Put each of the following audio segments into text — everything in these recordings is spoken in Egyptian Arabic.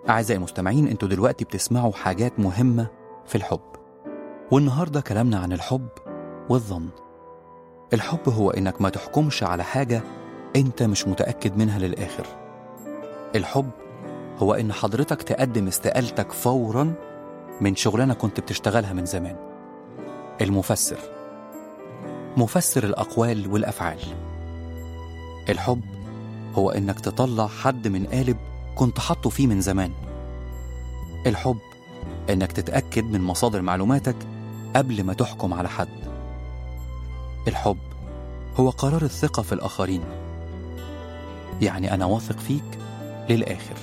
أعزائي المستمعين أنتوا دلوقتي بتسمعوا حاجات مهمة في الحب والنهاردة كلامنا عن الحب والظن الحب هو إنك ما تحكمش على حاجة أنت مش متأكد منها للآخر الحب هو إن حضرتك تقدم استقالتك فورا من شغلانة كنت بتشتغلها من زمان المفسر مفسر الأقوال والأفعال الحب هو إنك تطلع حد من قالب كنت حاطه فيه من زمان الحب إنك تتأكد من مصادر معلوماتك قبل ما تحكم على حد الحب هو قرار الثقة في الآخرين يعني أنا واثق فيك للآخر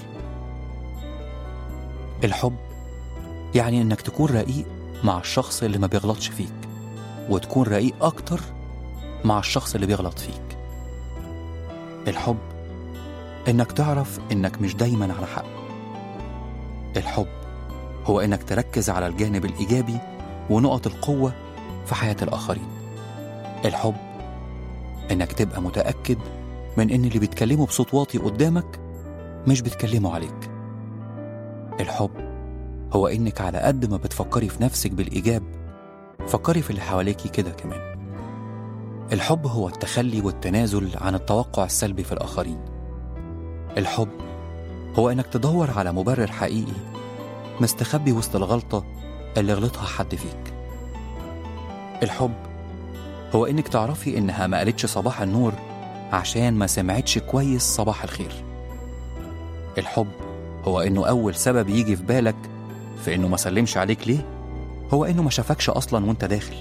الحب يعني إنك تكون رقيق مع الشخص اللي ما بيغلطش فيك وتكون رقيق أكتر مع الشخص اللي بيغلط فيك الحب إنك تعرف إنك مش دايما على حق الحب هو إنك تركز على الجانب الإيجابي ونقط القوة في حياة الآخرين الحب إنك تبقى متأكد من إن اللي بيتكلموا بصوت واطي قدامك مش بيتكلموا عليك الحب هو إنك على قد ما بتفكري في نفسك بالإيجاب فكري في اللي حواليكي كده كمان الحب هو التخلي والتنازل عن التوقع السلبي في الآخرين الحب هو إنك تدور على مبرر حقيقي مستخبي وسط الغلطة اللي غلطها حد فيك الحب هو إنك تعرفي إنها ما قالتش صباح النور عشان ما سمعتش كويس صباح الخير الحب هو إنه أول سبب يجي في بالك في إنه ما سلمش عليك ليه هو إنه ما شافكش أصلا وإنت داخل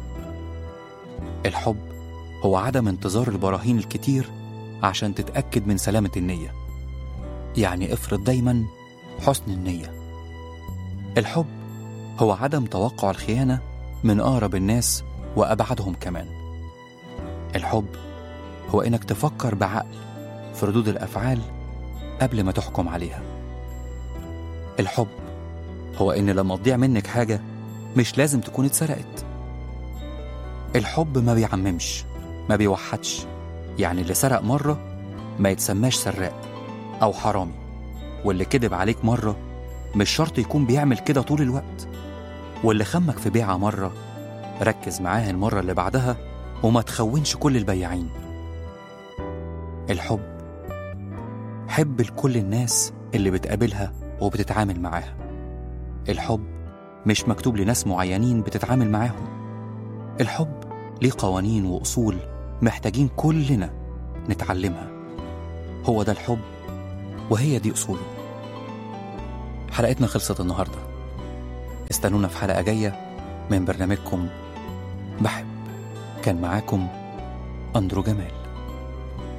الحب هو عدم انتظار البراهين الكتير عشان تتأكد من سلامة النية يعني افرض دايما حسن النية الحب هو عدم توقع الخيانة من أقرب الناس وأبعدهم كمان الحب هو إنك تفكر بعقل في ردود الأفعال قبل ما تحكم عليها الحب هو إن لما تضيع منك حاجة مش لازم تكون اتسرقت الحب ما بيعممش ما بيوحدش يعني اللي سرق مرة ما يتسماش سراق أو حرامي واللي كذب عليك مرة مش شرط يكون بيعمل كده طول الوقت واللي خمك في بيعة مرة ركز معاه المرة اللي بعدها وما تخونش كل البياعين الحب حب لكل الناس اللي بتقابلها وبتتعامل معاها الحب مش مكتوب لناس معينين بتتعامل معاهم الحب ليه قوانين وأصول محتاجين كلنا نتعلمها هو ده الحب وهي دي أصوله حلقتنا خلصت النهاردة استنونا في حلقة جاية من برنامجكم بحب كان معاكم أندرو جمال